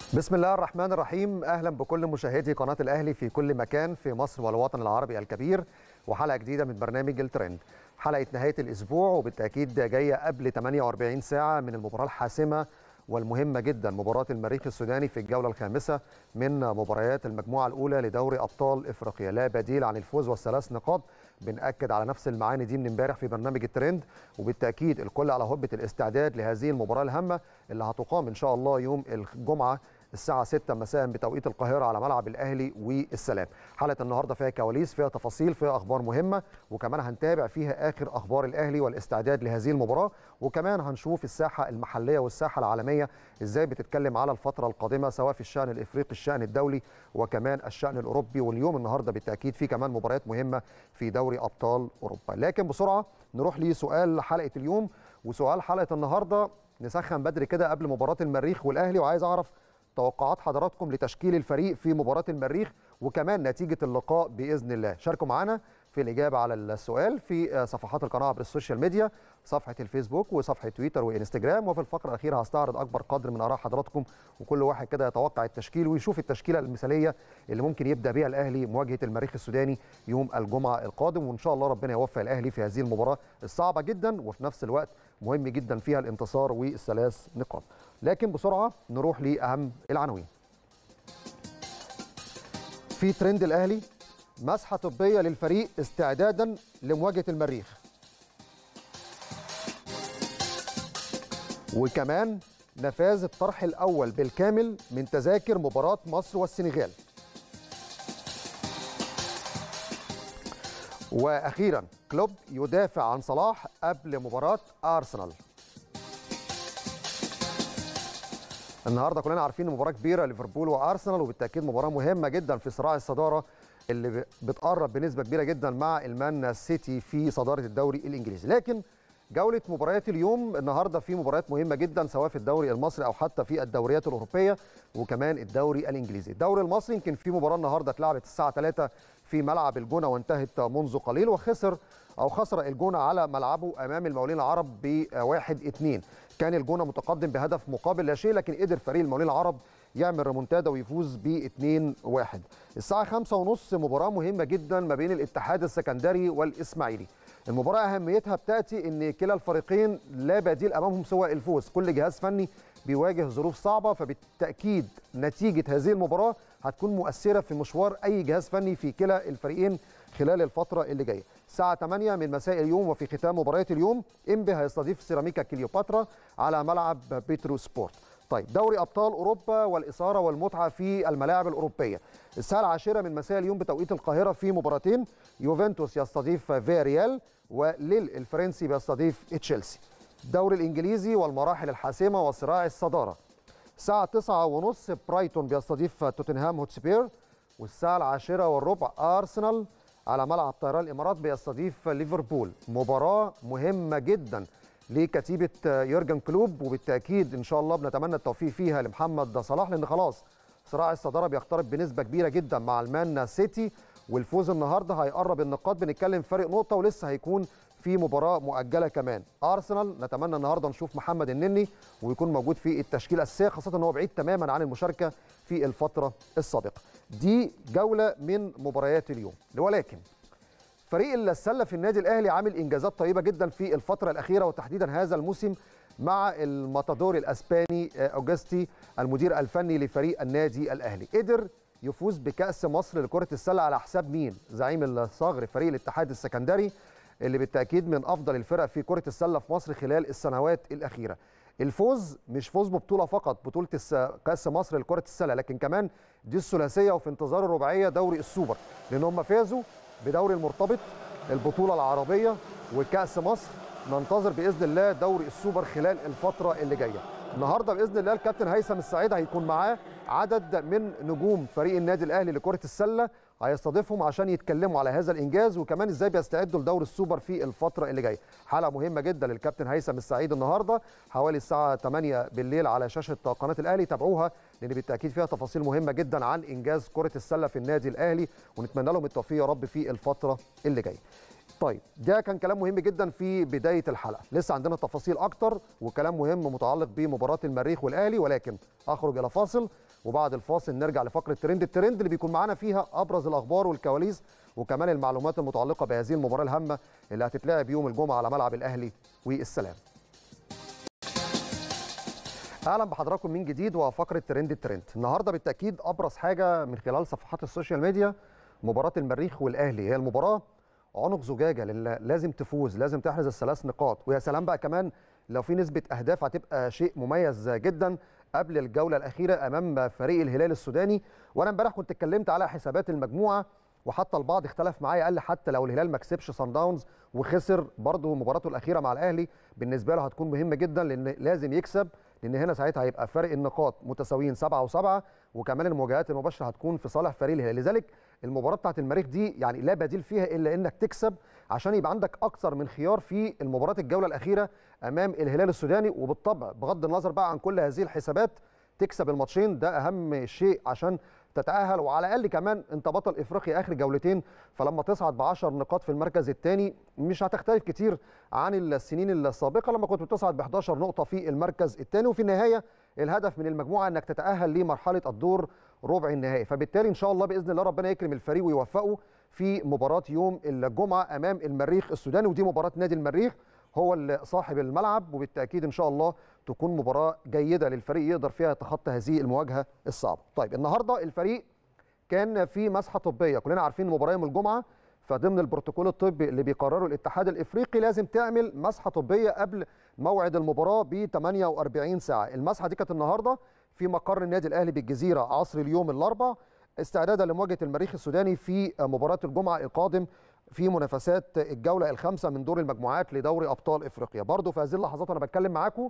بسم الله الرحمن الرحيم اهلا بكل مشاهدي قناه الاهلي في كل مكان في مصر والوطن العربي الكبير وحلقه جديده من برنامج الترند حلقه نهايه الاسبوع وبالتاكيد جايه قبل 48 ساعه من المباراه الحاسمه والمهمه جدا مباراه المريخ السوداني في الجوله الخامسه من مباريات المجموعه الاولى لدوري ابطال افريقيا لا بديل عن الفوز والثلاث نقاط بنأكد على نفس المعاني دي من امبارح في برنامج الترند وبالتاكيد الكل على هبه الاستعداد لهذه المباراه الهامه اللي هتقام ان شاء الله يوم الجمعه الساعة 6 مساء بتوقيت القاهرة على ملعب الأهلي والسلام حلقة النهاردة فيها كواليس فيها تفاصيل فيها أخبار مهمة وكمان هنتابع فيها آخر أخبار الأهلي والاستعداد لهذه المباراة وكمان هنشوف الساحة المحلية والساحة العالمية إزاي بتتكلم على الفترة القادمة سواء في الشأن الإفريقي الشأن الدولي وكمان الشأن الأوروبي واليوم النهاردة بالتأكيد في كمان مباريات مهمة في دوري أبطال أوروبا لكن بسرعة نروح لسؤال حلقة اليوم وسؤال حلقة النهاردة نسخن بدري كده قبل مباراة المريخ والأهلي وعايز أعرف توقعات حضراتكم لتشكيل الفريق في مباراة المريخ وكمان نتيجة اللقاء بإذن الله شاركوا معنا في الإجابة على السؤال في صفحات القناة عبر السوشيال ميديا صفحة الفيسبوك وصفحة تويتر وإنستجرام وفي الفقرة الأخيرة هستعرض أكبر قدر من آراء حضراتكم وكل واحد كده يتوقع التشكيل ويشوف التشكيلة المثالية اللي ممكن يبدأ بها الأهلي مواجهة المريخ السوداني يوم الجمعة القادم وإن شاء الله ربنا يوفق الأهلي في هذه المباراة الصعبة جدا وفي نفس الوقت مهم جدا فيها الانتصار والثلاث نقاط لكن بسرعة نروح لأهم العناوين في ترند الاهلي مسحه طبيه للفريق استعدادا لمواجهه المريخ وكمان نفاذ الطرح الاول بالكامل من تذاكر مباراه مصر والسنغال واخيرا كلوب يدافع عن صلاح قبل مباراه ارسنال النهارده كلنا عارفين مباراه كبيره ليفربول وارسنال وبالتاكيد مباراه مهمه جدا في صراع الصداره اللي بتقرب بنسبه كبيره جدا مع المان سيتي في صداره الدوري الانجليزي لكن جوله مباريات اليوم النهارده في مباريات مهمه جدا سواء في الدوري المصري او حتى في الدوريات الاوروبيه وكمان الدوري الانجليزي الدوري المصري يمكن في مباراه النهارده اتلعبت الساعه 3 في ملعب الجونه وانتهت منذ قليل وخسر او خسر الجونه على ملعبه امام المقاولين العرب بواحد 2 كان الجونه متقدم بهدف مقابل لا شيء لكن قدر فريق المقاولين العرب يعمل ريمونتادا ويفوز ب 2 1 الساعه 5 ونص مباراه مهمه جدا ما بين الاتحاد السكندري والاسماعيلي المباراه اهميتها بتاتي ان كلا الفريقين لا بديل امامهم سوى الفوز كل جهاز فني بيواجه ظروف صعبه فبالتاكيد نتيجه هذه المباراه هتكون مؤثره في مشوار اي جهاز فني في كلا الفريقين خلال الفتره اللي جايه الساعه 8 من مساء اليوم وفي ختام مباريات اليوم انبي هيستضيف سيراميكا كليوباترا على ملعب بيترو سبورت طيب دوري ابطال اوروبا والاثاره والمتعه في الملاعب الاوروبيه الساعه العاشره من مساء اليوم بتوقيت القاهره في مباراتين يوفنتوس يستضيف فياريال وليل الفرنسي بيستضيف تشيلسي الدوري الانجليزي والمراحل الحاسمه وصراع الصداره الساعه 9 ونص برايتون بيستضيف توتنهام هوتسبير والساعه العاشره والربع ارسنال على ملعب طيران الامارات بيستضيف ليفربول مباراه مهمه جدا لكتيبه يورجن كلوب وبالتاكيد ان شاء الله بنتمنى التوفيق فيها لمحمد صلاح لان خلاص صراع الصداره بيقترب بنسبه كبيره جدا مع المان سيتي والفوز النهارده هيقرب النقاط بنتكلم فرق نقطه ولسه هيكون في مباراه مؤجله كمان ارسنال نتمنى النهارده نشوف محمد النني ويكون موجود في التشكيله الاساسيه خاصه ان هو بعيد تماما عن المشاركه في الفتره السابقه دي جوله من مباريات اليوم ولكن فريق السله في النادي الاهلي عامل انجازات طيبه جدا في الفتره الاخيره وتحديدا هذا الموسم مع الماتادور الاسباني اوجستي المدير الفني لفريق النادي الاهلي قدر يفوز بكاس مصر لكره السله على حساب مين زعيم الصغر فريق الاتحاد السكندري اللي بالتاكيد من افضل الفرق في كره السله في مصر خلال السنوات الاخيره الفوز مش فوز ببطوله فقط بطوله كاس مصر لكره السله لكن كمان دي الثلاثيه وفي انتظار الرباعيه دوري السوبر لان هم فازوا بدوري المرتبط البطوله العربيه وكاس مصر ننتظر باذن الله دوري السوبر خلال الفتره اللي جايه النهارده باذن الله الكابتن هيثم السعيد هيكون معاه عدد من نجوم فريق النادي الاهلي لكره السله هيستضيفهم عشان يتكلموا على هذا الانجاز وكمان ازاي بيستعدوا لدوري السوبر في الفتره اللي جايه حلقه مهمه جدا للكابتن هيثم السعيد النهارده حوالي الساعه 8 بالليل على شاشه قناه الاهلي تابعوها لان بالتاكيد فيها تفاصيل مهمه جدا عن انجاز كره السله في النادي الاهلي ونتمنى لهم التوفيق يا رب في الفتره اللي جايه طيب ده كان كلام مهم جدا في بدايه الحلقه لسه عندنا تفاصيل اكتر وكلام مهم متعلق بمباراه المريخ والاهلي ولكن اخرج الى فاصل وبعد الفاصل نرجع لفقره ترند الترند اللي بيكون معانا فيها ابرز الاخبار والكواليس وكمان المعلومات المتعلقه بهذه المباراه الهامه اللي هتتلعب يوم الجمعه على ملعب الاهلي والسلام اهلا بحضراتكم من جديد وفقره ترند الترند النهارده بالتاكيد ابرز حاجه من خلال صفحات السوشيال ميديا مباراه المريخ والاهلي هي المباراه عنق زجاجه لان لازم تفوز لازم تحرز الثلاث نقاط ويا سلام بقى كمان لو في نسبه اهداف هتبقى شيء مميز جدا قبل الجوله الاخيره امام فريق الهلال السوداني وانا امبارح كنت اتكلمت على حسابات المجموعه وحتى البعض اختلف معايا قال لي حتى لو الهلال ما كسبش صن داونز وخسر برضه مباراته الاخيره مع الاهلي بالنسبه له هتكون مهمه جدا لان لازم يكسب لان هنا ساعتها هيبقى فرق النقاط متساويين سبعة وسبعة وكمان المواجهات المباشره هتكون في صالح فريق الهلال لذلك المباراه بتاعت المريخ دي يعني لا بديل فيها الا انك تكسب عشان يبقى عندك اكثر من خيار في المباراه الجوله الاخيره امام الهلال السوداني وبالطبع بغض النظر بقى عن كل هذه الحسابات تكسب الماتشين ده اهم شيء عشان تتاهل وعلى الاقل كمان انت بطل افريقيا اخر جولتين فلما تصعد ب 10 نقاط في المركز الثاني مش هتختلف كتير عن السنين السابقه لما كنت بتصعد ب 11 نقطه في المركز الثاني وفي النهايه الهدف من المجموعه انك تتاهل لمرحله الدور ربع النهائي فبالتالي ان شاء الله باذن الله ربنا يكرم الفريق ويوفقه في مباراه يوم الجمعه امام المريخ السوداني ودي مباراه نادي المريخ هو اللي صاحب الملعب وبالتاكيد ان شاء الله تكون مباراه جيده للفريق يقدر فيها يتخطى هذه المواجهه الصعبه. طيب النهارده الفريق كان في مسحه طبيه كلنا عارفين المباراه يوم الجمعه فضمن البروتوكول الطبي اللي بيقرره الاتحاد الافريقي لازم تعمل مسحه طبيه قبل موعد المباراه ب 48 ساعه، المسحه دي كانت النهارده في مقر النادي الاهلي بالجزيره عصر اليوم الاربع استعدادا لمواجهه المريخ السوداني في مباراه الجمعه القادم في منافسات الجوله الخامسه من دور المجموعات لدوري ابطال افريقيا برضه في هذه اللحظات وانا بتكلم معاكم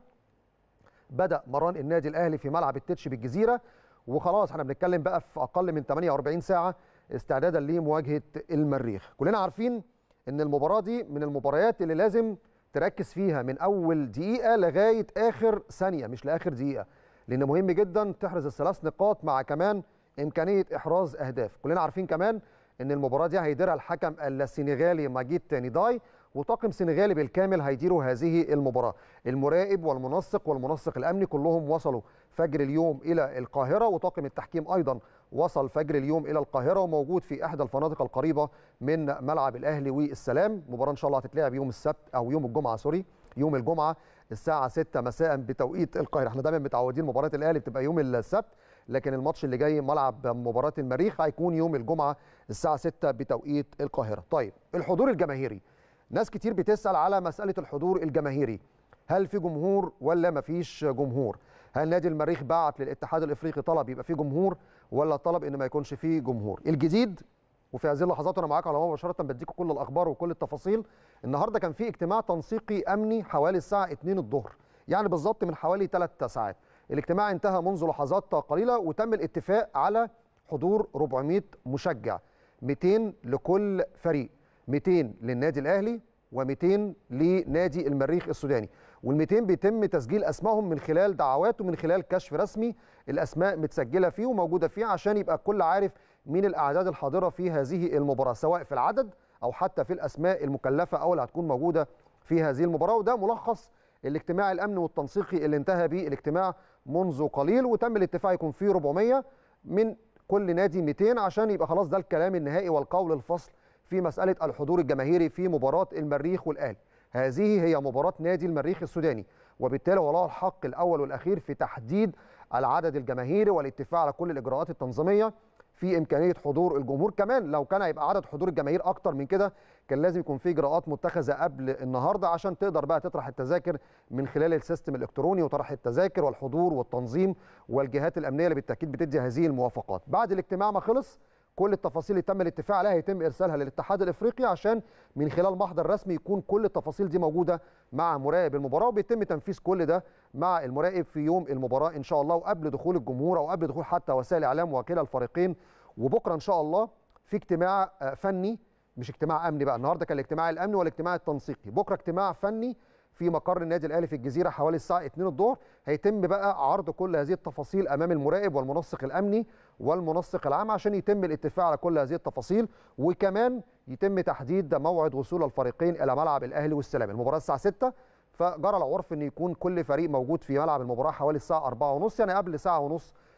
بدا مران النادي الاهلي في ملعب التتش بالجزيره وخلاص احنا بنتكلم بقى في اقل من 48 ساعه استعدادا لمواجهه المريخ كلنا عارفين ان المباراه دي من المباريات اللي لازم تركز فيها من اول دقيقه لغايه اخر ثانيه مش لاخر دقيقه لان مهم جدا تحرز الثلاث نقاط مع كمان امكانيه احراز اهداف كلنا عارفين كمان ان المباراه دي هيديرها الحكم السنغالي ماجيت نيداي وطاقم سنغالي بالكامل هيديروا هذه المباراه المراقب والمنسق والمنسق الامني كلهم وصلوا فجر اليوم الى القاهره وطاقم التحكيم ايضا وصل فجر اليوم الى القاهره وموجود في احدى الفنادق القريبه من ملعب الاهلي والسلام مباراه ان شاء الله هتتلعب يوم السبت او يوم الجمعه سوري يوم الجمعه الساعه 6 مساء بتوقيت القاهره احنا دايما متعودين مباراه الاهلي بتبقى يوم السبت لكن الماتش اللي جاي ملعب مباراه المريخ هيكون يوم الجمعه الساعه 6 بتوقيت القاهره طيب الحضور الجماهيري ناس كتير بتسال على مساله الحضور الجماهيري هل في جمهور ولا مفيش جمهور هل نادي المريخ بعت للاتحاد الافريقي طلب يبقى فيه جمهور ولا طلب ان ما يكونش فيه جمهور الجديد وفي هذه اللحظات انا معاكم على مباشره بديكم كل الاخبار وكل التفاصيل النهارده كان في اجتماع تنسيقي امني حوالي الساعه 2 الظهر يعني بالظبط من حوالي 3 ساعات الاجتماع انتهى منذ لحظات قليله وتم الاتفاق على حضور 400 مشجع 200 لكل فريق 200 للنادي الاهلي و200 لنادي المريخ السوداني وال200 بيتم تسجيل اسمائهم من خلال دعوات ومن خلال كشف رسمي الاسماء متسجله فيه وموجوده فيه عشان يبقى الكل عارف مين الاعداد الحاضره في هذه المباراه سواء في العدد او حتى في الاسماء المكلفه او اللي هتكون موجوده في هذه المباراه وده ملخص الاجتماع الامني والتنسيقي اللي انتهى به الاجتماع منذ قليل وتم الاتفاق يكون فيه 400 من كل نادي 200 عشان يبقى خلاص ده الكلام النهائي والقول الفصل في مساله الحضور الجماهيري في مباراه المريخ والاهلي. هذه هي مباراه نادي المريخ السوداني وبالتالي هو له الحق الاول والاخير في تحديد العدد الجماهيري والاتفاق على كل الاجراءات التنظيميه في امكانيه حضور الجمهور كمان لو كان هيبقى عدد حضور الجماهير اكتر من كده كان لازم يكون في اجراءات متخذه قبل النهارده عشان تقدر بقى تطرح التذاكر من خلال السيستم الالكتروني وطرح التذاكر والحضور والتنظيم والجهات الامنيه اللي بالتاكيد بتدي هذه الموافقات بعد الاجتماع ما خلص كل التفاصيل اللي تم الاتفاق عليها يتم ارسالها للاتحاد الافريقي عشان من خلال محضر رسمي يكون كل التفاصيل دي موجوده مع مراقب المباراه وبيتم تنفيذ كل ده مع المراقب في يوم المباراه ان شاء الله وقبل دخول الجمهور او قبل دخول حتى وسائل الاعلام وكلا الفريقين وبكره ان شاء الله في اجتماع فني مش اجتماع امني بقى النهارده كان الاجتماع الامني والاجتماع التنسيقي بكره اجتماع فني في مقر النادي الاهلي في الجزيره حوالي الساعه 2 الظهر هيتم بقى عرض كل هذه التفاصيل امام المراقب والمنسق الامني والمنسق العام عشان يتم الاتفاق على كل هذه التفاصيل وكمان يتم تحديد موعد وصول الفريقين الى ملعب الاهلي والسلام المباراه الساعه 6 فجرى العرف ان يكون كل فريق موجود في ملعب المباراه حوالي الساعه 4:30 يعني قبل ساعه ونص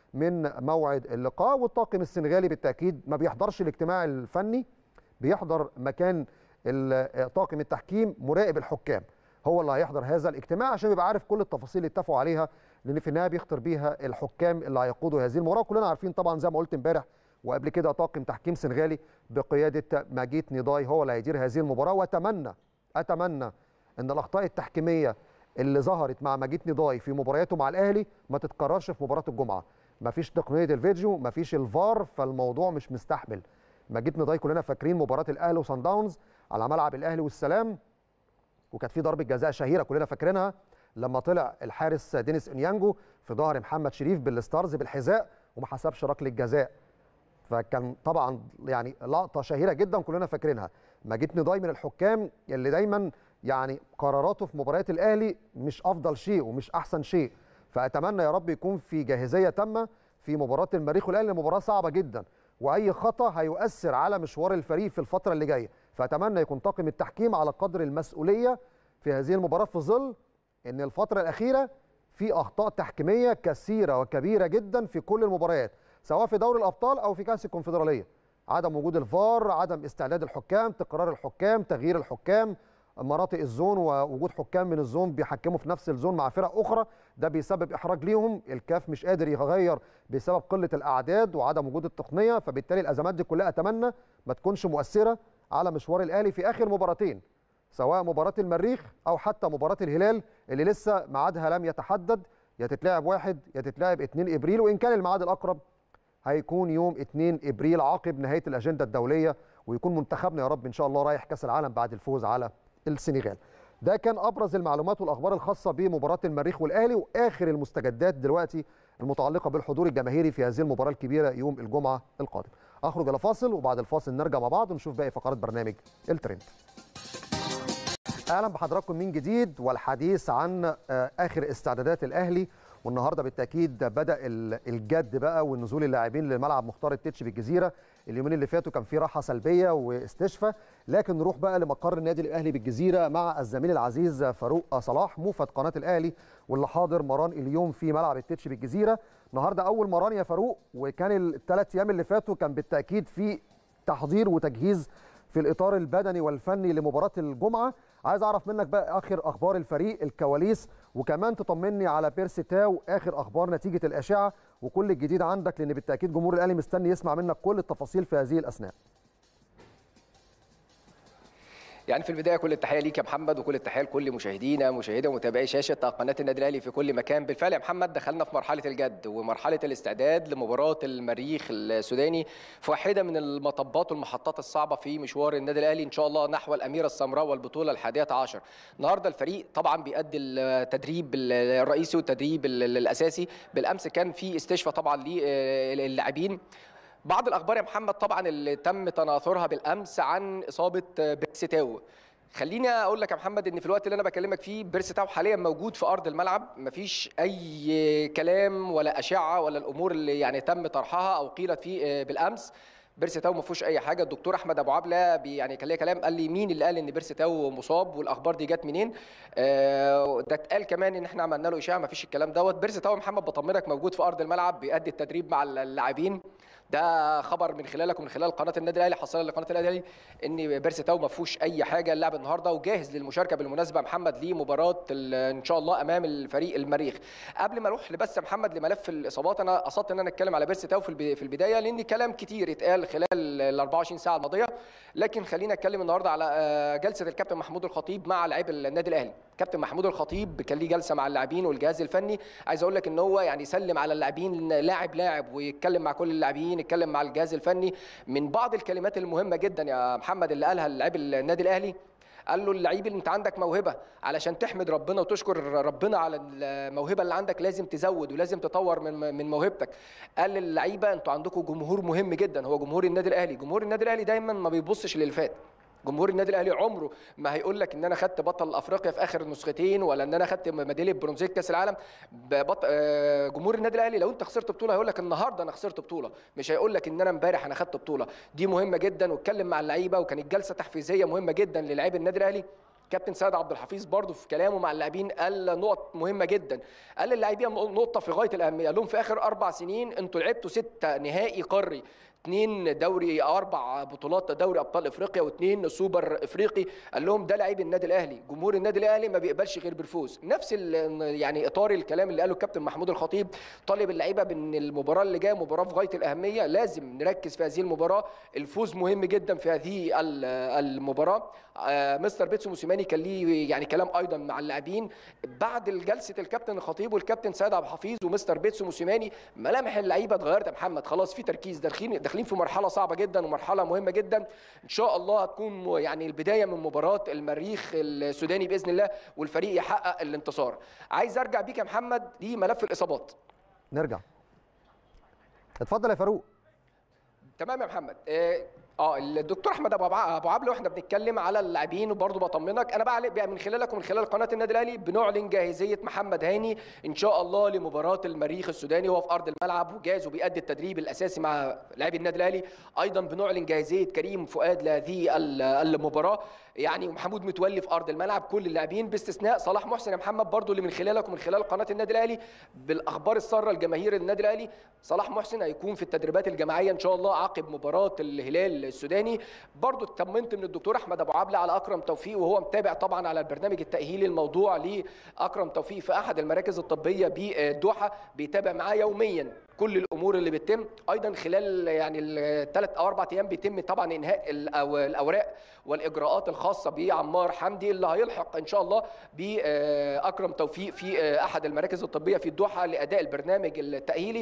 من موعد اللقاء والطاقم السنغالي بالتاكيد ما بيحضرش الاجتماع الفني بيحضر مكان ال- طاقم التحكيم مراقب الحكام هو اللي هيحضر هذا الاجتماع عشان يبقى عارف كل التفاصيل اللي اتفقوا عليها لان في النهايه بيختار بيها الحكام اللي هيقودوا هذه المباراه كلنا عارفين طبعا زي ما قلت امبارح وقبل كده طاقم تحكيم سنغالي بقياده ماجيت نيداي هو اللي هيدير هذه المباراه واتمنى اتمنى ان الاخطاء التحكيميه اللي ظهرت مع ماجيت نيداي في مبارياته مع الاهلي ما تتكررش في مباراه الجمعه مفيش تقنيه الفيديو مفيش الفار فالموضوع مش مستحمل ماجيت نيداي كلنا فاكرين مباراه الاهلي وصن داونز على ملعب الاهلي والسلام وكانت في ضربه جزاء شهيره كلنا فاكرينها لما طلع الحارس دينيس انيانجو في ظهر محمد شريف بالستارز بالحذاء وما حسبش ركله جزاء فكان طبعا يعني لقطه شهيره جدا كلنا فاكرينها ماجيت نضاي من الحكام اللي دايما يعني قراراته في مباريات الاهلي مش افضل شيء ومش احسن شيء فاتمنى يا رب يكون في جاهزيه تامه في مباراه المريخ والاهلي مباراه صعبه جدا واي خطا هيؤثر على مشوار الفريق في الفتره اللي جايه فاتمنى يكون طاقم التحكيم على قدر المسؤوليه في هذه المباراه في ظل ان الفتره الاخيره في اخطاء تحكيميه كثيره وكبيره جدا في كل المباريات سواء في دوري الابطال او في كاس الكونفدراليه عدم وجود الفار عدم استعداد الحكام تكرار الحكام تغيير الحكام مناطق الزون ووجود حكام من الزون بيحكموا في نفس الزون مع فرق اخرى ده بيسبب احراج ليهم الكاف مش قادر يغير بسبب قله الاعداد وعدم وجود التقنيه فبالتالي الازمات دي كلها اتمنى ما تكونش مؤثره على مشوار الاهلي في اخر مباراتين سواء مباراه المريخ او حتى مباراه الهلال اللي لسه ميعادها لم يتحدد يا تتلعب واحد يا تتلعب 2 ابريل وان كان الميعاد الاقرب هيكون يوم 2 ابريل عقب نهايه الاجنده الدوليه ويكون منتخبنا يا رب ان شاء الله رايح كاس العالم بعد الفوز على السنغال. ده كان ابرز المعلومات والاخبار الخاصه بمباراه المريخ والاهلي واخر المستجدات دلوقتي المتعلقه بالحضور الجماهيري في هذه المباراه الكبيره يوم الجمعه القادم. اخرج الى فاصل وبعد الفاصل نرجع مع بعض ونشوف باقي فقرات برنامج الترند. اهلا بحضراتكم من جديد والحديث عن اخر استعدادات الاهلي والنهارده بالتاكيد بدا الجد بقى والنزول اللاعبين لملعب مختار التتش بالجزيره اليومين اللي فاتوا كان في راحه سلبيه واستشفاء لكن نروح بقى لمقر النادي الاهلي بالجزيره مع الزميل العزيز فاروق صلاح موفد قناه الاهلي واللي حاضر مران اليوم في ملعب التتش بالجزيره النهارده اول مران يا فاروق وكان الثلاث ايام اللي فاتوا كان بالتاكيد في تحضير وتجهيز في الاطار البدني والفني لمباراه الجمعه عايز اعرف منك بقى اخر اخبار الفريق الكواليس وكمان تطمني على بيرسي تاو اخر اخبار نتيجه الاشعه وكل الجديد عندك لان بالتاكيد جمهور الاهلي مستني يسمع منك كل التفاصيل في هذه الاثناء يعني في البدايه كل التحيه ليك يا محمد وكل التحيه لكل مشاهدينا مشاهدي ومتابعي شاشه قناه النادي الاهلي في كل مكان بالفعل يا محمد دخلنا في مرحله الجد ومرحله الاستعداد لمباراه المريخ السوداني في واحده من المطبات والمحطات الصعبه في مشوار النادي الاهلي ان شاء الله نحو الاميره السمراء والبطوله الحادية عشر النهارده الفريق طبعا بيأدي التدريب الرئيسي والتدريب الاساسي بالامس كان في استشفاء طبعا للاعبين بعض الاخبار يا محمد طبعا اللي تم تناثرها بالامس عن اصابه بيرسي تاو خليني اقول لك يا محمد ان في الوقت اللي انا بكلمك فيه بيرسي تاو حاليا موجود في ارض الملعب مفيش اي كلام ولا اشعه ولا الامور اللي يعني تم طرحها او قيلت فيه بالامس بيرسي تاو ما فيهوش اي حاجه الدكتور احمد ابو عبله يعني كان ليه كلام قال لي مين اللي قال ان بيرسي تاو مصاب والاخبار دي جت منين آه ده اتقال كمان ان احنا عملنا له اشاعه ما فيش الكلام دوت بيرسي تاو محمد بطمنك موجود في ارض الملعب بيأدي التدريب مع اللاعبين ده خبر من خلالك ومن خلال قناه النادي الاهلي حصل لقناه النادي الاهلي ان بيرسي تاو ما فيهوش اي حاجه اللعب النهارده وجاهز للمشاركه بالمناسبه محمد لمباراه ان شاء الله امام الفريق المريخ قبل ما اروح بس يا محمد لملف الاصابات انا قصدت ان انا اتكلم على بيرسي تاو في البدايه لان كلام كتير اتقال خلال ال 24 ساعه الماضيه لكن خلينا اتكلم النهارده على جلسه الكابتن محمود الخطيب مع لاعبي النادي الاهلي كابتن محمود الخطيب كان ليه جلسه مع اللاعبين والجهاز الفني عايز اقول لك ان هو يعني يسلم على اللاعبين لاعب لاعب ويتكلم مع كل اللاعبين يتكلم مع الجهاز الفني من بعض الكلمات المهمه جدا يا محمد اللي قالها اللاعب النادي الاهلي قال له اللعيب اللي انت عندك موهبه علشان تحمد ربنا وتشكر ربنا على الموهبه اللي عندك لازم تزود ولازم تطور من من موهبتك قال للعيبه انتوا عندكم جمهور مهم جدا هو جمهور النادي الاهلي جمهور النادي الاهلي دايما ما بيبصش للي فات جمهور النادي الاهلي عمره ما هيقول لك ان انا خدت بطل افريقيا في اخر النسختين ولا ان انا خدت ميداليه برونزيه كاس العالم بط... جمهور النادي الاهلي لو انت خسرت بطوله هيقول لك النهارده انا خسرت بطوله مش هيقول لك ان انا امبارح انا خدت بطوله دي مهمه جدا واتكلم مع اللعيبه وكانت جلسه تحفيزيه مهمه جدا للاعيبه النادي الاهلي كابتن سيد عبد الحفيظ برضو في كلامه مع اللاعبين قال نقط مهمه جدا قال للاعبين نقطه في غايه الاهميه قال لهم في اخر اربع سنين انتوا لعبتوا ستة نهائي قاري اثنين دوري اربع بطولات دوري ابطال افريقيا واثنين سوبر افريقي قال لهم ده لعيب النادي الاهلي جمهور النادي الاهلي ما بيقبلش غير بالفوز نفس يعني اطار الكلام اللي قاله الكابتن محمود الخطيب طالب اللعيبه بان المباراه اللي جايه مباراه في غايه الاهميه لازم نركز في هذه المباراه الفوز مهم جدا في هذه المباراه مستر بيتسو موسيماني كان ليه يعني كلام ايضا مع اللاعبين بعد جلسه الكابتن الخطيب والكابتن سيد عبد الحفيظ ومستر بيتسو موسيماني ملامح اللعيبه اتغيرت يا محمد خلاص في تركيز داخلين داخلين في مرحله صعبه جدا ومرحله مهمه جدا ان شاء الله هتكون يعني البدايه من مباراه المريخ السوداني باذن الله والفريق يحقق الانتصار عايز ارجع بيك يا محمد لملف الاصابات نرجع اتفضل يا فاروق تمام يا محمد اه الدكتور احمد ابو ابو عبله واحنا بنتكلم على اللاعبين وبرضه بطمنك انا بقى من خلالك ومن خلال قناه النادي الاهلي بنعلن جاهزيه محمد هاني ان شاء الله لمباراه المريخ السوداني وهو في ارض الملعب وجاهز وبيأدي التدريب الاساسي مع لاعبي النادي الاهلي ايضا بنعلن جاهزيه كريم فؤاد لهذه المباراه يعني محمود متولي في ارض الملعب كل اللاعبين باستثناء صلاح محسن يا محمد برضه اللي من خلالك ومن خلال قناه النادي الاهلي بالاخبار الساره لجماهير النادي الاهلي صلاح محسن هيكون في التدريبات الجماعيه ان شاء الله عقب مباراه الهلال السوداني برضه اطمنت من الدكتور احمد ابو عبله على اكرم توفيق وهو متابع طبعا على البرنامج التاهيلي الموضوع لاكرم توفيق في احد المراكز الطبيه بالدوحه بيتابع معاه يوميا كل الامور اللي بتتم ايضا خلال يعني الثلاث او اربع ايام بيتم طبعا انهاء الاوراق والاجراءات الخاصه بعمار حمدي اللي هيلحق ان شاء الله باكرم توفيق في احد المراكز الطبيه في الدوحه لاداء البرنامج التاهيلي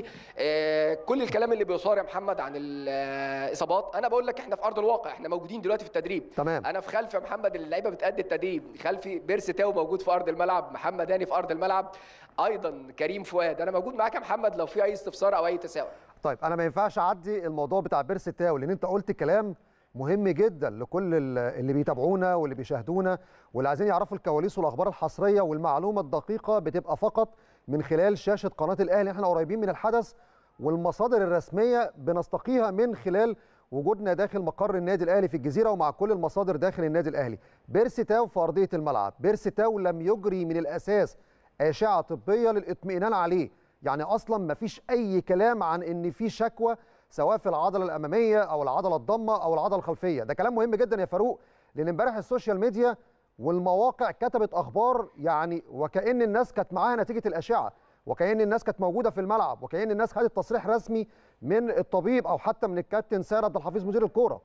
كل الكلام اللي بيصار يا محمد عن الاصابات انا بقول لك احنا في ارض الواقع احنا موجودين دلوقتي في التدريب تمام. انا في خلف يا محمد اللعيبه بتادي التدريب خلفي بيرسي تاو موجود في ارض الملعب محمد هاني في ارض الملعب ايضا كريم فؤاد انا موجود معاك يا محمد لو في اي استفسار او اي تساؤل طيب انا ما ينفعش اعدي الموضوع بتاع بيرسي تاو لان انت قلت كلام مهم جدا لكل اللي بيتابعونا واللي بيشاهدونا واللي عايزين يعرفوا الكواليس والاخبار الحصريه والمعلومه الدقيقه بتبقى فقط من خلال شاشه قناه الاهلي احنا قريبين من الحدث والمصادر الرسميه بنستقيها من خلال وجودنا داخل مقر النادي الاهلي في الجزيره ومع كل المصادر داخل النادي الاهلي بيرسي تاو في ارضيه الملعب بيرسي تاو لم يجري من الاساس اشعه طبيه للاطمئنان عليه يعني اصلا ما فيش اي كلام عن ان في شكوى سواء في العضله الاماميه او العضله الضمه او العضله الخلفيه ده كلام مهم جدا يا فاروق لان امبارح السوشيال ميديا والمواقع كتبت اخبار يعني وكان الناس كانت معاها نتيجه الاشعه وكأن الناس كانت موجوده في الملعب وكأن الناس خدت تصريح رسمي من الطبيب او حتى من الكابتن سير عبد الحفيظ مدير الكوره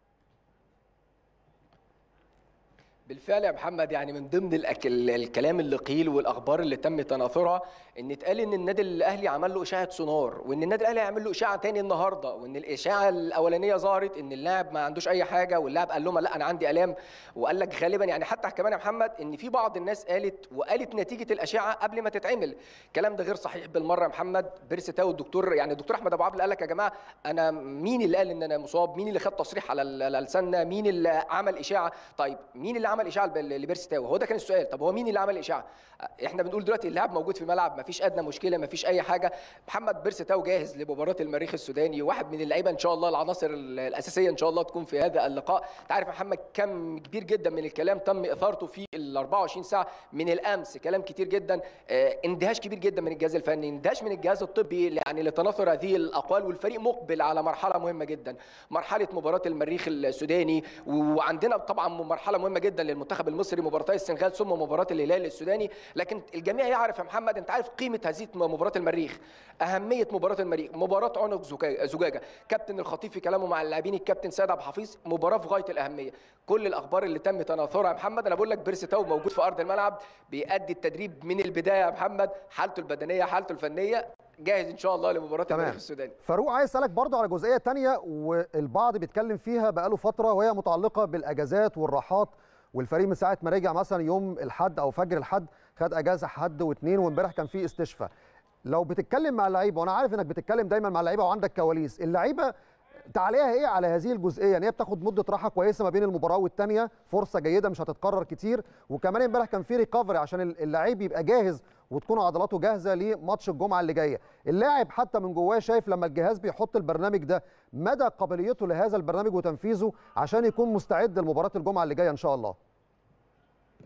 بالفعل يا محمد يعني من ضمن الأكل الكلام اللي قيل والاخبار اللي تم تناثرها ان اتقال ان النادي الاهلي عمل له اشاعه سونار وان النادي الاهلي هيعمل له اشاعه تاني النهارده وان الاشاعه الاولانيه ظهرت ان اللاعب ما عندوش اي حاجه واللاعب قال لهم لا انا عندي الام وقال لك غالبا يعني حتى كمان يا محمد ان في بعض الناس قالت وقالت نتيجه الاشعه قبل ما تتعمل الكلام ده غير صحيح بالمره يا محمد بيرسي تاو الدكتور يعني الدكتور احمد ابو عبد قال لك يا جماعه انا مين اللي قال ان انا مصاب مين اللي خد تصريح على لساننا مين اللي عمل اشاعه طيب مين اللي عمل اشاعه بيرسي تاو هو ده كان السؤال طب هو مين اللي عمل الاشاعه احنا بنقول دلوقتي اللاعب موجود في الملعب مفيش ادنى مشكله مفيش اي حاجه محمد بيرسي تاو جاهز لمباراه المريخ السوداني واحد من اللعيبه ان شاء الله العناصر الاساسيه ان شاء الله تكون في هذا اللقاء انت عارف يا محمد كم كبير جدا من الكلام تم اثارته في ال 24 ساعه من الامس كلام كتير جدا اه اندهاش كبير جدا من الجهاز الفني اندهاش من الجهاز الطبي يعني لتناثر هذه الاقوال والفريق مقبل على مرحله مهمه جدا مرحله مباراه المريخ السوداني وعندنا طبعا مرحله مهمه جدا للمنتخب المصري مباراه السنغال ثم مباراه الهلال السوداني لكن الجميع يعرف يا محمد انت عارف قيمه هذه مباراه المريخ اهميه مباراه المريخ مباراه عنق زجاجه كابتن الخطيب في كلامه مع اللاعبين الكابتن سيد عبد الحفيظ مباراه في غايه الاهميه كل الاخبار اللي تم تناثرها يا محمد انا بقول لك بيرسي تاو موجود في ارض الملعب بيأدي التدريب من البدايه يا محمد حالته البدنيه حالته الفنيه جاهز ان شاء الله لمباراه المريخ السوداني فاروق عايز اسالك برضه على جزئيه ثانيه والبعض بيتكلم فيها بقاله فتره وهي متعلقه بالاجازات والراحات والفريق من ساعه ما رجع مثلا يوم الاحد او فجر الاحد خد اجازه حد واثنين وامبارح كان في استشفاء لو بتتكلم مع اللعيبه وانا عارف انك بتتكلم دايما مع اللعيبه وعندك كواليس اللعيبه تعليقها ايه على هذه الجزئيه يعني هي بتاخد مده راحه كويسه ما بين المباراه والثانيه فرصه جيده مش هتتكرر كتير وكمان امبارح كان في ريكفري عشان اللعيب يبقى جاهز وتكون عضلاته جاهزه لماتش الجمعه اللي جايه اللاعب حتى من جواه شايف لما الجهاز بيحط البرنامج ده مدى قابليته لهذا البرنامج وتنفيذه عشان يكون مستعد لمباراه الجمعه اللي جايه ان شاء الله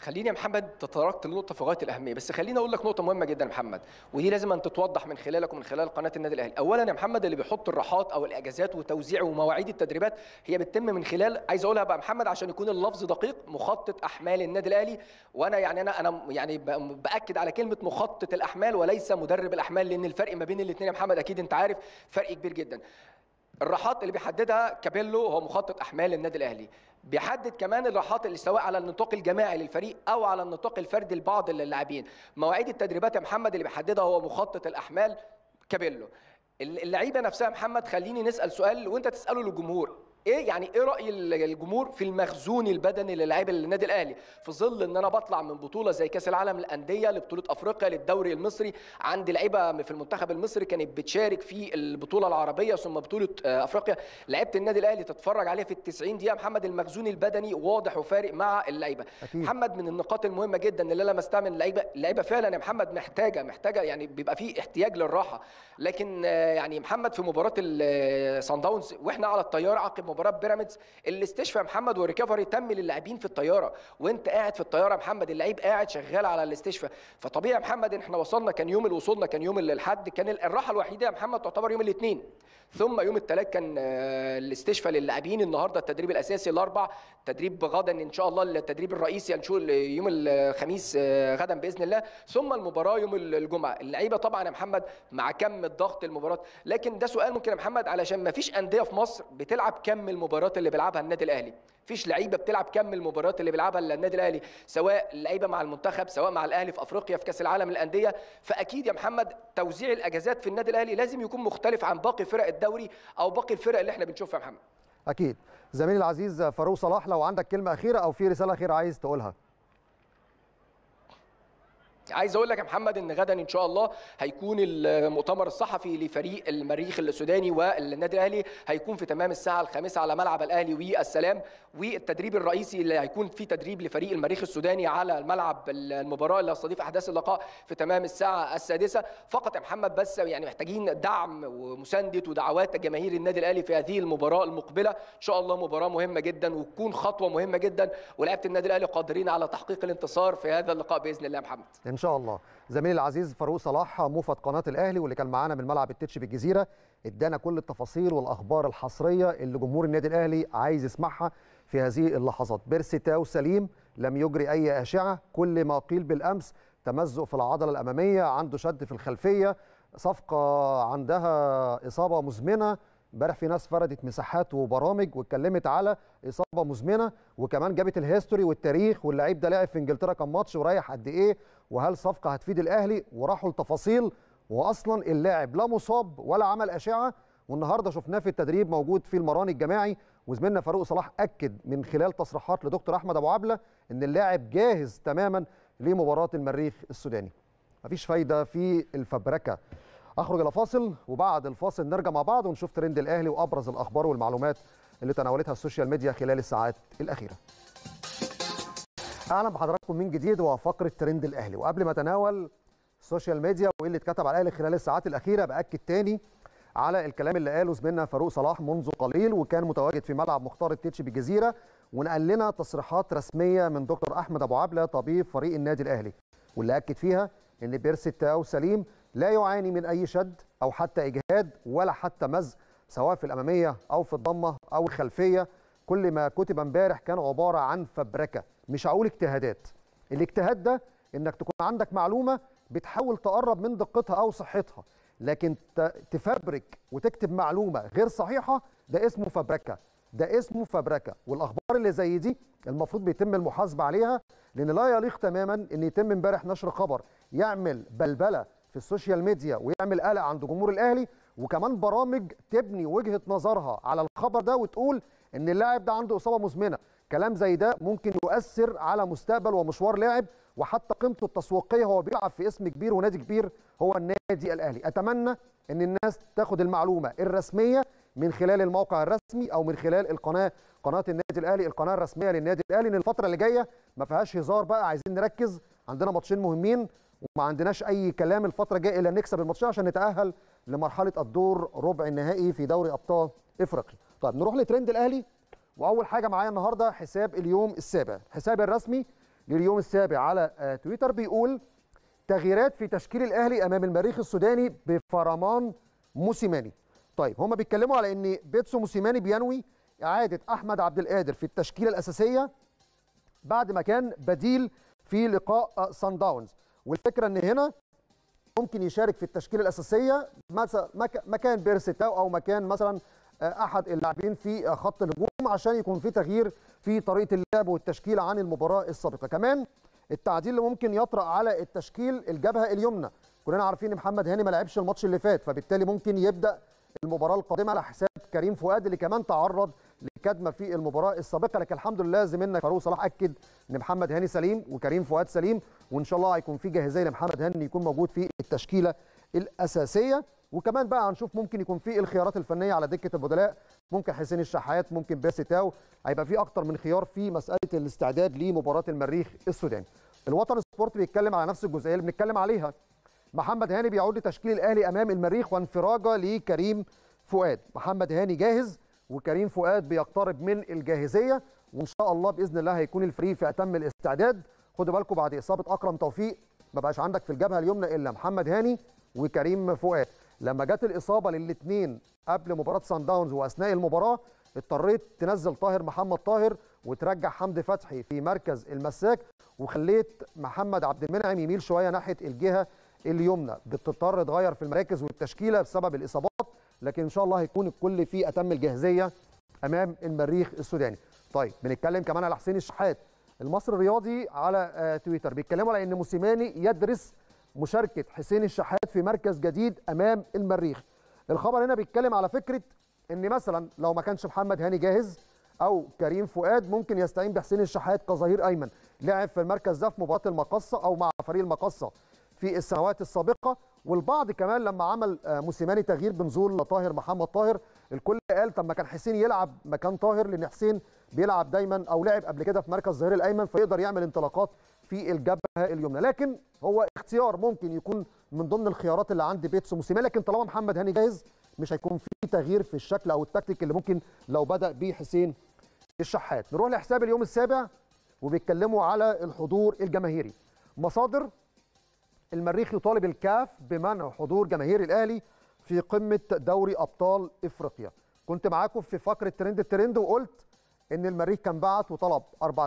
خليني يا محمد تطرقت لنقطه في غايه الاهميه بس خليني اقول لك نقطه مهمه جدا يا محمد ودي لازم ان تتوضح من خلالك ومن خلال قناه النادي الاهلي اولا يا محمد اللي بيحط الراحات او الاجازات وتوزيع ومواعيد التدريبات هي بتتم من خلال عايز اقولها بقى محمد عشان يكون اللفظ دقيق مخطط احمال النادي الاهلي وانا يعني انا انا يعني ب- باكد على كلمه مخطط الاحمال وليس مدرب الاحمال لان الفرق ما بين الاثنين يا محمد اكيد انت عارف فرق كبير جدا الراحات اللي بيحددها كابيلو هو مخطط احمال النادي الاهلي بيحدد كمان الراحات اللي سواء على النطاق الجماعي للفريق او على النطاق الفردي لبعض اللاعبين مواعيد التدريبات يا محمد اللي بيحددها هو مخطط الاحمال كابيلو اللعيبه نفسها يا محمد خليني نسال سؤال وانت تساله للجمهور ايه يعني ايه راي الجمهور في المخزون البدني للاعيبه النادي الاهلي في ظل ان انا بطلع من بطوله زي كاس العالم للانديه لبطوله افريقيا للدوري المصري عندي لعيبه في المنتخب المصري كانت بتشارك في البطوله العربيه ثم بطوله آه، افريقيا لعيبه النادي الاهلي تتفرج عليها في ال 90 دقيقه محمد المخزون البدني واضح وفارق مع اللعيبه أكيد. محمد من النقاط المهمه جدا اللي انا لمستها من اللعيبه اللعيبه فعلا يا محمد محتاجه محتاجه يعني بيبقى في احتياج للراحه لكن آه، يعني محمد في مباراه الصن داونز واحنا على الطياره عقب مباراه بيراميدز الاستشفاء يا محمد والريكفري تم للاعبين في الطياره وانت قاعد في الطياره يا محمد اللعيب قاعد شغال على الاستشفاء فطبيعي يا محمد إن احنا وصلنا كان يوم اللي وصلنا كان يوم الاحد كان الراحه الوحيده يا محمد تعتبر يوم الاثنين ثم يوم الثلاث كان آه، الاستشفاء للاعبين النهارده التدريب الاساسي الاربع تدريب غدا ان شاء الله التدريب الرئيسي هنشوف يوم الخميس آه، غدا باذن الله ثم المباراه يوم الجمعه اللعيبه طبعا يا محمد مع كم الضغط المباراه لكن ده سؤال ممكن يا محمد علشان ما فيش انديه في مصر بتلعب كم المباريات اللي بيلعبها النادي الاهلي فيش لعيبه بتلعب كم المباريات اللي بيلعبها النادي الاهلي سواء لعيبه مع المنتخب سواء مع الاهلي في افريقيا في كاس العالم للانديه فاكيد يا محمد توزيع الاجازات في النادي الاهلي لازم يكون مختلف عن باقي فرق الدوري او باقي الفرق اللي احنا بنشوفها يا محمد اكيد زميلي العزيز فاروق صلاح لو عندك كلمه اخيره او في رساله اخيره عايز تقولها عايز اقول لك يا محمد ان غدا ان شاء الله هيكون المؤتمر الصحفي لفريق المريخ السوداني والنادي الاهلي هيكون في تمام الساعه الخامسه على ملعب الاهلي والسلام والتدريب الرئيسي اللي هيكون فيه تدريب لفريق المريخ السوداني على الملعب المباراه اللي هيستضيف احداث اللقاء في تمام الساعه السادسه فقط يا محمد بس يعني محتاجين دعم ومسانده ودعوات جماهير النادي الاهلي في هذه المباراه المقبله ان شاء الله مباراه مهمه جدا وتكون خطوه مهمه جدا ولاعيبه النادي الاهلي قادرين على تحقيق الانتصار في هذا اللقاء باذن الله يا محمد ان شاء الله زميلي العزيز فاروق صلاح موفد قناه الاهلي واللي كان معانا من ملعب التتش بالجزيره ادانا كل التفاصيل والاخبار الحصريه اللي جمهور النادي الاهلي عايز يسمعها في هذه اللحظات بيرسي تاو سليم لم يجري اي اشعه كل ما قيل بالامس تمزق في العضله الاماميه عنده شد في الخلفيه صفقه عندها اصابه مزمنه امبارح في ناس فردت مساحات وبرامج واتكلمت على اصابه مزمنه وكمان جابت الهيستوري والتاريخ واللعيب ده لعب في انجلترا كام ماتش وريح قد ايه وهل صفقه هتفيد الاهلي وراحوا لتفاصيل واصلا اللاعب لا مصاب ولا عمل اشعه والنهارده شفناه في التدريب موجود في المران الجماعي وزميلنا فاروق صلاح اكد من خلال تصريحات لدكتور احمد ابو عبله ان اللاعب جاهز تماما لمباراه المريخ السوداني مفيش فايده في الفبركه اخرج الى فاصل وبعد الفاصل نرجع مع بعض ونشوف ترند الاهلي وابرز الاخبار والمعلومات اللي تناولتها السوشيال ميديا خلال الساعات الاخيره اهلا بحضراتكم من جديد وفقره ترند الاهلي وقبل ما اتناول السوشيال ميديا وايه اللي اتكتب على الاهلي خلال الساعات الاخيره باكد تاني على الكلام اللي قاله زميلنا فاروق صلاح منذ قليل وكان متواجد في ملعب مختار التتش بالجزيره ونقل لنا تصريحات رسميه من دكتور احمد ابو عبله طبيب فريق النادي الاهلي واللي اكد فيها ان بيرسي تاو سليم لا يعاني من اي شد او حتى اجهاد ولا حتى مزق سواء في الاماميه او في الضمه او الخلفيه كل ما كتب امبارح كان عباره عن فبركه مش هقول اجتهادات الاجتهاد ده انك تكون عندك معلومه بتحاول تقرب من دقتها او صحتها لكن ت- تفبرك وتكتب معلومه غير صحيحه ده اسمه فبركه ده اسمه فبركه والاخبار اللي زي دي المفروض بيتم المحاسبه عليها لان لا يليق تماما ان يتم امبارح نشر خبر يعمل بلبله في السوشيال ميديا ويعمل قلق عند جمهور الاهلي وكمان برامج تبني وجهه نظرها على الخبر ده وتقول ان اللاعب ده عنده اصابه مزمنه كلام زي ده ممكن يؤثر على مستقبل ومشوار لاعب وحتى قيمته التسويقيه هو بيلعب في اسم كبير ونادي كبير هو النادي الاهلي اتمنى ان الناس تاخد المعلومه الرسميه من خلال الموقع الرسمي او من خلال القناه قناه النادي الاهلي القناه الرسميه للنادي الاهلي ان الفتره اللي جايه ما فيهاش هزار بقى عايزين نركز عندنا ماتشين مهمين وما عندناش اي كلام الفتره الجايه الا نكسب الماتشين عشان نتاهل لمرحله الدور ربع النهائي في دوري ابطال افريقيا طيب نروح لترند الاهلي واول حاجه معايا النهارده حساب اليوم السابع الحساب الرسمي لليوم السابع على تويتر بيقول تغييرات في تشكيل الاهلي امام المريخ السوداني بفرمان موسيماني طيب هما بيتكلموا على ان بيتسو موسيماني بينوي اعاده احمد عبد القادر في التشكيله الاساسيه بعد ما كان بديل في لقاء سان داونز والفكره ان هنا ممكن يشارك في التشكيله الاساسيه مثلا مكان بيرسيتاو او مكان مثلا احد اللاعبين في خط الهجوم عشان يكون في تغيير في طريقه اللعب والتشكيل عن المباراه السابقه كمان التعديل اللي ممكن يطرا على التشكيل الجبهه اليمنى كلنا عارفين ان محمد هاني ما لعبش الماتش اللي فات فبالتالي ممكن يبدا المباراه القادمه على حساب كريم فؤاد اللي كمان تعرض لكدمه في المباراه السابقه لكن الحمد لله زميلنا فاروق صلاح اكد ان محمد هاني سليم وكريم فؤاد سليم وان شاء الله هيكون في جاهزيه لمحمد هاني يكون موجود في التشكيله الاساسيه وكمان بقى هنشوف ممكن يكون في الخيارات الفنيه على دكه البدلاء ممكن حسين الشحات ممكن باسي تاو هيبقى في اكتر من خيار في مساله الاستعداد لمباراه المريخ السوداني الوطن سبورت بيتكلم على نفس الجزئيه اللي بنتكلم عليها محمد هاني بيعود لتشكيل الاهلي امام المريخ وانفراجه لكريم فؤاد محمد هاني جاهز وكريم فؤاد بيقترب من الجاهزيه وان شاء الله باذن الله هيكون الفريق في اتم الاستعداد خدوا بالكم بعد اصابه اكرم توفيق ما بقاش عندك في الجبهه اليمنى الا محمد هاني وكريم فؤاد لما جت الاصابه للاثنين قبل مباراه سان داونز واثناء المباراه اضطريت تنزل طاهر محمد طاهر وترجع حمدي فتحي في مركز المساك وخليت محمد عبد المنعم يميل شويه ناحيه الجهه اليمنى بتضطر تغير في المراكز والتشكيله بسبب الاصابات لكن ان شاء الله هيكون الكل في اتم الجاهزيه امام المريخ السوداني طيب بنتكلم كمان على حسين الشحات المصري الرياضي على تويتر بيتكلموا على ان موسيماني يدرس مشاركه حسين الشحات في مركز جديد امام المريخ الخبر هنا بيتكلم على فكره ان مثلا لو ما كانش محمد هاني جاهز او كريم فؤاد ممكن يستعين بحسين الشحات كظهير ايمن لعب في المركز ده في مباراه المقصه او مع فريق المقصه في السنوات السابقه والبعض كمان لما عمل موسيماني تغيير بنزول لطاهر محمد طاهر الكل قال طب ما كان حسين يلعب مكان طاهر لان حسين بيلعب دايما او لعب قبل كده في مركز الظهير الايمن فيقدر يعمل انطلاقات في الجبهه اليمنى لكن هو اختيار ممكن يكون من ضمن الخيارات اللي عند بيتسو موسيماني لكن طالما محمد هاني جاهز مش هيكون في تغيير في الشكل او التكتيك اللي ممكن لو بدا بيه حسين الشحات نروح لحساب اليوم السابع وبيتكلموا على الحضور الجماهيري مصادر المريخ يطالب الكاف بمنع حضور جماهير الاهلي في قمه دوري ابطال افريقيا كنت معاكم في فقره ترند الترند وقلت ان المريخ كان بعت وطلب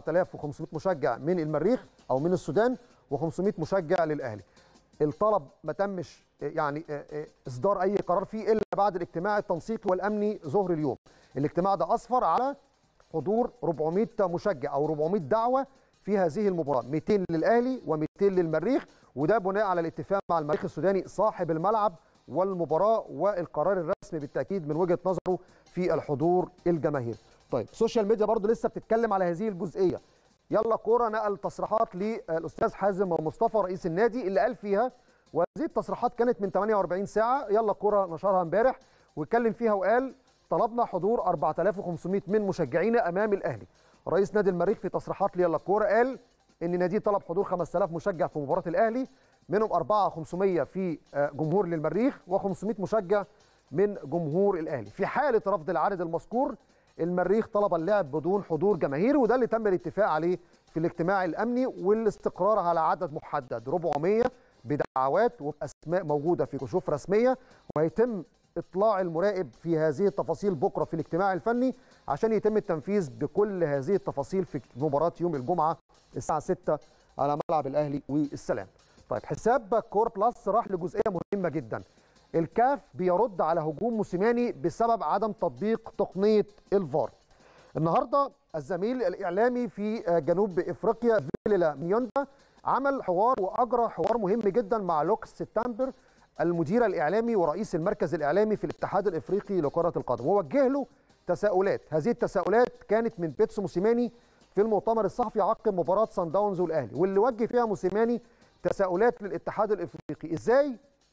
4500 مشجع من المريخ او من السودان و500 مشجع للاهلي الطلب ما تمش يعني اصدار اي قرار فيه الا بعد الاجتماع التنسيقي والامني ظهر اليوم الاجتماع ده اسفر على حضور 400 مشجع او 400 دعوه في هذه المباراه 200 للاهلي و200 للمريخ وده بناء على الاتفاق مع المريخ السوداني صاحب الملعب والمباراه والقرار الرسمي بالتاكيد من وجهه نظره في الحضور الجماهيري طيب السوشيال ميديا برضو لسه بتتكلم على هذه الجزئيه يلا كوره نقل تصريحات للاستاذ حازم مصطفى رئيس النادي اللي قال فيها وهذه التصريحات كانت من 48 ساعه يلا كوره نشرها امبارح واتكلم فيها وقال طلبنا حضور 4500 من مشجعينا امام الاهلي رئيس نادي المريخ في تصريحات ليلا كوره قال ان ناديه طلب حضور 5000 مشجع في مباراه الاهلي منهم 4500 في جمهور للمريخ و500 مشجع من جمهور الاهلي في حاله رفض العدد المذكور المريخ طلب اللعب بدون حضور جماهيري وده اللي تم الاتفاق عليه في الاجتماع الامني والاستقرار على عدد محدد 400 بدعوات وباسماء موجوده في كشوف رسميه وهيتم اطلاع المراقب في هذه التفاصيل بكره في الاجتماع الفني عشان يتم التنفيذ بكل هذه التفاصيل في مباراه يوم الجمعه الساعه 6 على ملعب الاهلي والسلام. طيب حساب كور بلس راح لجزئيه مهمه جدا. الكاف بيرد على هجوم موسيماني بسبب عدم تطبيق تقنيه الفار. النهارده الزميل الاعلامي في جنوب افريقيا فيليلا ميوندا عمل حوار واجرى حوار مهم جدا مع لوكس سبتمبر المدير الاعلامي ورئيس المركز الاعلامي في الاتحاد الافريقي لكره القدم ووجه له تساؤلات هذه التساؤلات كانت من بيتسو موسيماني في المؤتمر الصحفي عقب مباراه سان داونز والاهلي واللي وجه فيها موسيماني تساؤلات للاتحاد الافريقي ازاي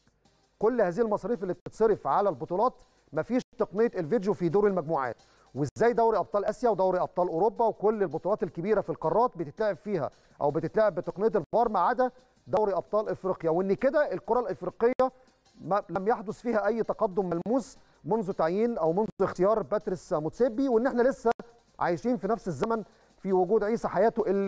كل هذه المصاريف اللي بتتصرف على البطولات مفيش تقنيه الفيديو في دور المجموعات وازاي دوري ابطال اسيا ودوري ابطال اوروبا وكل البطولات الكبيره في القارات بتتلعب فيها او بتتلعب بتقنيه الفار ما عدا دوري ابطال افريقيا وان كده الكره الافريقيه ما لم يحدث فيها اي تقدم ملموس منذ تعيين او منذ اختيار باتريس موتسيبي وان احنا لسه عايشين في نفس الزمن في وجود عيسى حياته اللي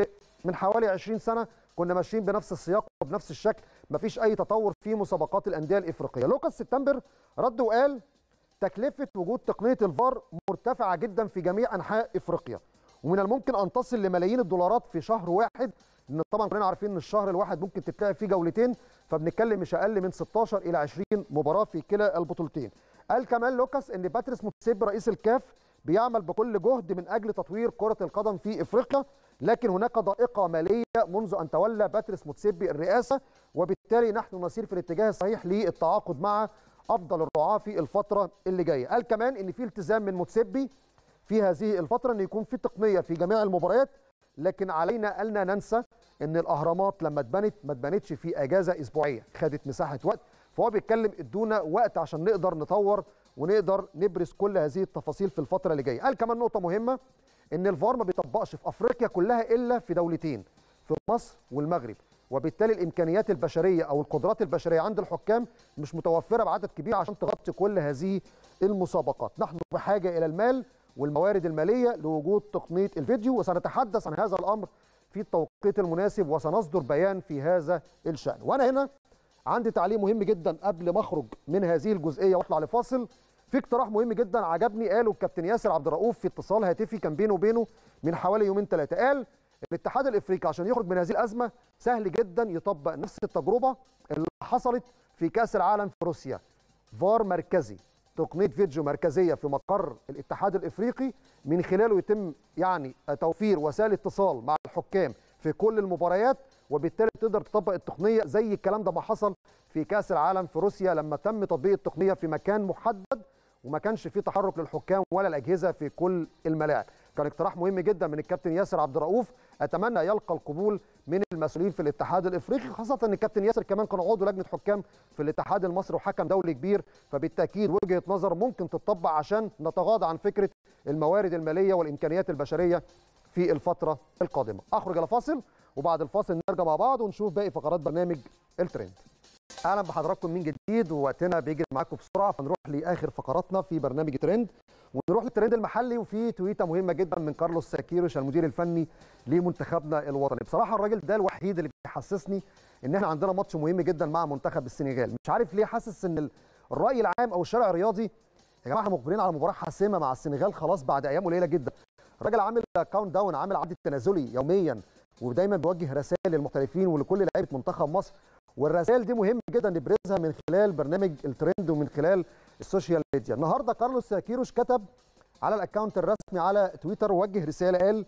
من حوالي 20 سنه كنا ماشيين بنفس السياق وبنفس الشكل مفيش اي تطور في مسابقات الانديه الافريقيه لوكاس سبتمبر رد وقال تكلفه وجود تقنيه الفار مرتفعه جدا في جميع انحاء افريقيا ومن الممكن ان تصل لملايين الدولارات في شهر واحد لان طبعا كلنا عارفين ان الشهر الواحد ممكن تتلعب فيه جولتين فبنتكلم مش اقل من 16 الى 20 مباراه في كلا البطولتين قال كمان لوكاس ان باتريس موتسيب رئيس الكاف بيعمل بكل جهد من اجل تطوير كره القدم في افريقيا لكن هناك ضائقه ماليه منذ ان تولى باتريس موتسيبي الرئاسه وبالتالي نحن نسير في الاتجاه الصحيح للتعاقد مع افضل الرعاه في الفتره اللي جايه قال كمان ان في التزام من موتسيبي في هذه الفتره ان يكون في تقنيه في جميع المباريات لكن علينا الا ننسى ان الاهرامات لما اتبنت ما اتبنتش في اجازه اسبوعيه خدت مساحه وقت فهو بيتكلم ادونا وقت عشان نقدر نطور ونقدر نبرز كل هذه التفاصيل في الفتره اللي جايه قال كمان نقطه مهمه ان الفار ما بيطبقش في افريقيا كلها الا في دولتين في مصر والمغرب وبالتالي الامكانيات البشريه او القدرات البشريه عند الحكام مش متوفره بعدد كبير عشان تغطي كل هذه المسابقات نحن بحاجه الى المال والموارد الماليه لوجود تقنيه الفيديو وسنتحدث عن هذا الامر في التوقيت المناسب وسنصدر بيان في هذا الشان وانا هنا عندي تعليق مهم جدا قبل ما اخرج من هذه الجزئيه واطلع لفاصل في اقتراح مهم جدا عجبني قاله الكابتن ياسر عبد الرؤوف في اتصال هاتفي كان بينه وبينه من حوالي يومين ثلاثه قال الاتحاد الافريقي عشان يخرج من هذه الازمه سهل جدا يطبق نفس التجربه اللي حصلت في كاس العالم في روسيا فار مركزي تقنيه فيديو مركزيه في مقر الاتحاد الافريقي من خلاله يتم يعني توفير وسائل اتصال مع الحكام في كل المباريات وبالتالي تقدر تطبق التقنيه زي الكلام ده ما حصل في كاس العالم في روسيا لما تم تطبيق التقنيه في مكان محدد وما كانش في تحرك للحكام ولا الاجهزه في كل الملاعب كان اقتراح مهم جدا من الكابتن ياسر عبد الرؤوف اتمنى يلقى القبول من المسؤولين في الاتحاد الافريقي خاصه ان الكابتن ياسر كمان كان عضو لجنه حكام في الاتحاد المصري وحكم دولي كبير فبالتاكيد وجهه نظر ممكن تطبق عشان نتغاضى عن فكره الموارد الماليه والامكانيات البشريه في الفتره القادمه اخرج الى فاصل وبعد الفاصل نرجع مع بعض ونشوف باقي فقرات برنامج الترند اهلا بحضراتكم من جديد ووقتنا بيجري معاكم بسرعه فنروح لاخر فقراتنا في برنامج ترند ونروح للترند المحلي وفي تويته مهمه جدا من كارلوس ساكيروش المدير الفني لمنتخبنا الوطني بصراحه الراجل ده الوحيد اللي بيحسسني ان احنا عندنا ماتش مهم جدا مع منتخب السنغال مش عارف ليه حاسس ان الراي العام او الشارع الرياضي يا جماعه احنا مقبلين على مباراه حاسمه مع السنغال خلاص بعد ايام قليله جدا الراجل عامل كاونت داون عامل عد تنازلي يوميا ودايما بيوجه رسائل للمحترفين ولكل لعيبه منتخب مصر والرسائل دي مهم جدا نبرزها من خلال برنامج الترند ومن خلال السوشيال ميديا النهارده كارلوس كيروش كتب على الاكونت الرسمي على تويتر وجه رساله قال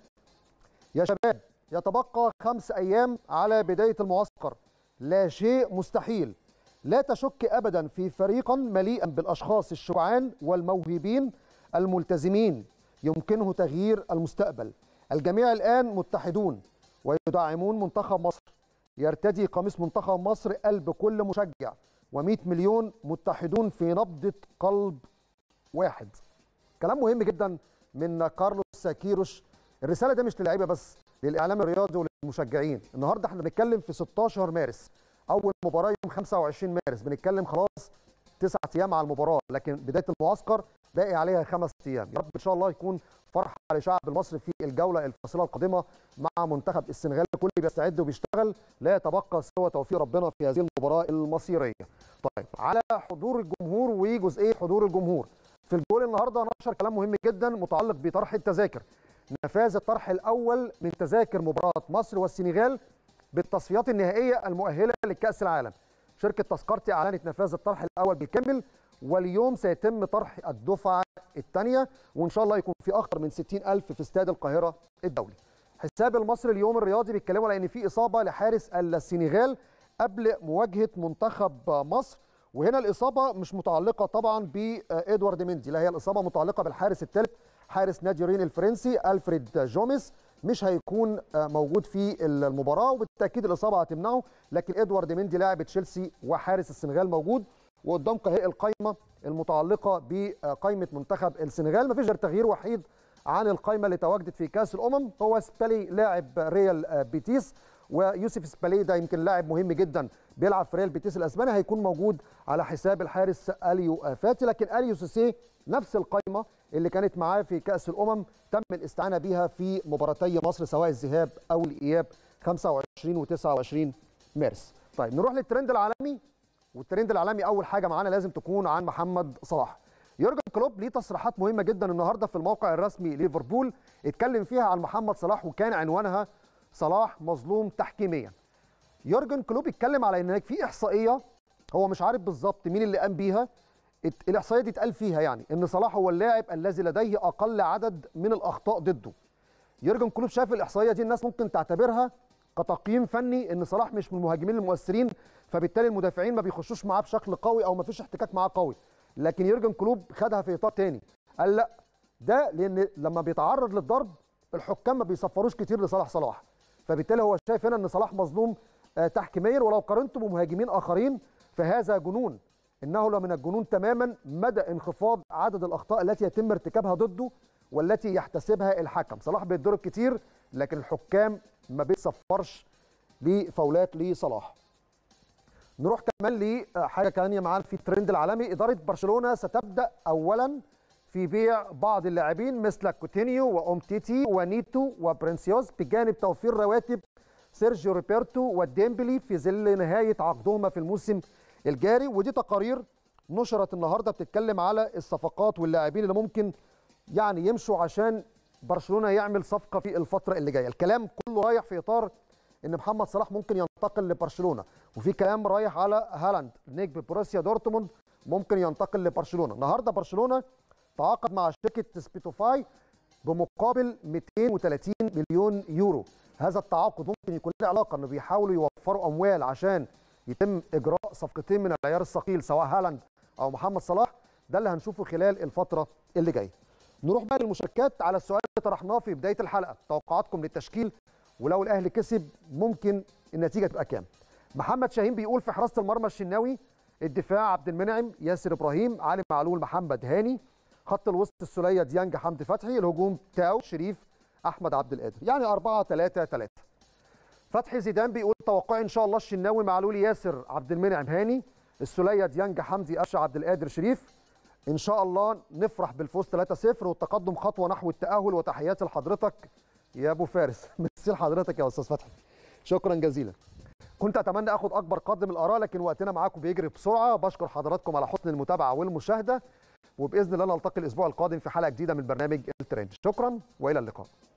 يا شباب يتبقى خمس ايام على بدايه المعسكر لا شيء مستحيل لا تشك ابدا في فريقا مليئا بالاشخاص الشجعان والموهوبين الملتزمين يمكنه تغيير المستقبل الجميع الان متحدون ويدعمون منتخب مصر يرتدي قميص منتخب مصر قلب كل مشجع و100 مليون متحدون في نبضة قلب واحد كلام مهم جدا من كارلوس كيروش الرسالة دي مش للعيبة بس للإعلام الرياضي وللمشجعين النهاردة احنا بنتكلم في 16 مارس أول مباراة يوم 25 مارس بنتكلم خلاص تسعة أيام على المباراة لكن بداية المعسكر باقي عليها خمس أيام يا رب إن شاء الله يكون فرحة لشعب المصري في الجولة الفاصلة القادمة مع منتخب السنغال الكل بيستعد وبيشتغل لا يتبقى سوى توفيق ربنا في هذه المباراة المصيرية طيب على حضور الجمهور وجزئية حضور الجمهور في الجول النهارده نشر كلام مهم جدا متعلق بطرح التذاكر نفاذ الطرح الاول من تذاكر مباراه مصر والسنغال بالتصفيات النهائيه المؤهله لكاس العالم شركه تذكرتي اعلنت نفاذ الطرح الاول بالكامل واليوم سيتم طرح الدفعه الثانيه وان شاء الله يكون في اكثر من 60 الف في استاد القاهره الدولي حساب المصري اليوم الرياضي بيتكلموا على ان في اصابه لحارس السنغال قبل مواجهه منتخب مصر وهنا الاصابه مش متعلقه طبعا بادوارد مندي لا هي الاصابه متعلقه بالحارس الثالث حارس نادي رين الفرنسي الفريد جوميس مش هيكون موجود في المباراه وبالتاكيد الاصابه هتمنعه لكن ادوارد مندي لاعب تشيلسي وحارس السنغال موجود وقدامكم اهي القائمه المتعلقه بقائمه منتخب السنغال مفيش غير تغيير وحيد عن القائمه اللي تواجدت في كاس الامم هو سبالي لاعب ريال بيتيس ويوسف سبالي ده يمكن لاعب مهم جدا بيلعب في ريال بيتيس الاسباني هيكون موجود على حساب الحارس اليو فاتي لكن اليو سيسي نفس القائمه اللي كانت معاه في كاس الامم تم الاستعانه بها في مباراتي مصر سواء الذهاب او الاياب 25 و29 مارس طيب نروح للترند العالمي والترند العالمي اول حاجه معانا لازم تكون عن محمد صلاح يورجن كلوب ليه تصريحات مهمه جدا النهارده في الموقع الرسمي ليفربول اتكلم فيها عن محمد صلاح وكان عنوانها صلاح مظلوم تحكيميا يورجن كلوب اتكلم على ان في احصائيه هو مش عارف بالظبط مين اللي قام بيها ات- الاحصائيه دي اتقال فيها يعني ان صلاح هو اللاعب الذي لديه اقل عدد من الاخطاء ضده يورجن كلوب شاف الاحصائيه دي الناس ممكن تعتبرها كتقييم فني ان صلاح مش من المهاجمين المؤثرين فبالتالي المدافعين ما بيخشوش معاه بشكل قوي او ما فيش احتكاك معاه قوي لكن يورجن كلوب خدها في اطار تاني قال لا ده لان لما بيتعرض للضرب الحكام ما بيصفروش كتير لصلاح صلاح فبالتالي هو شايف هنا ان صلاح مظلوم آه، تحكيميا ولو قارنته بمهاجمين اخرين فهذا جنون انه لو من الجنون تماما مدى انخفاض عدد الاخطاء التي يتم ارتكابها ضده والتي يحتسبها الحكم صلاح بيتضرب كتير لكن الحكام ما بيتصفرش لفاولات لصلاح نروح كمان لحاجه ثانيه معانا في الترند العالمي اداره برشلونه ستبدا اولا في بيع بعض اللاعبين مثل كوتينيو واومتيتي ونيتو وبرنسيوس بجانب توفير رواتب سيرجيو روبرتو والديمبلي في ظل نهايه عقدهما في الموسم الجاري ودي تقارير نشرت النهارده بتتكلم على الصفقات واللاعبين اللي ممكن يعني يمشوا عشان برشلونه يعمل صفقه في الفتره اللي جايه الكلام كله رايح في اطار ان محمد صلاح ممكن ينتقل لبرشلونه وفي كلام رايح على هالاند نجم بروسيا دورتموند ممكن ينتقل لبرشلونه النهارده برشلونه تعاقد مع شركه سبيتوفاي بمقابل 230 مليون يورو هذا التعاقد ممكن يكون له علاقه انه بيحاولوا يوفروا اموال عشان يتم اجراء صفقتين من العيار الثقيل سواء هالاند او محمد صلاح ده اللي هنشوفه خلال الفتره اللي جايه نروح بقى للمشاركات على السؤال اللي طرحناه في بدايه الحلقه توقعاتكم للتشكيل ولو الاهلي كسب ممكن النتيجه تبقى كام محمد شاهين بيقول في حراسه المرمى الشناوي الدفاع عبد المنعم ياسر ابراهيم علي معلول محمد هاني خط الوسط السوليه ديانج حمدي فتحي الهجوم تاو شريف احمد عبد القادر يعني 4 3 3 فتحي زيدان بيقول توقعي ان شاء الله الشناوي معلول ياسر عبد المنعم هاني السوليه ديانج حمدي قفشه عبد القادر شريف ان شاء الله نفرح بالفوز 3-0 والتقدم خطوه نحو التاهل وتحياتي لحضرتك يا ابو فارس ميرسي لحضرتك يا استاذ فتحي شكرا جزيلا كنت اتمنى اخد اكبر قدر من الاراء لكن وقتنا معاكم بيجري بسرعه بشكر حضراتكم على حسن المتابعه والمشاهده وباذن الله نلتقي الاسبوع القادم في حلقه جديده من برنامج الترند شكرا والى اللقاء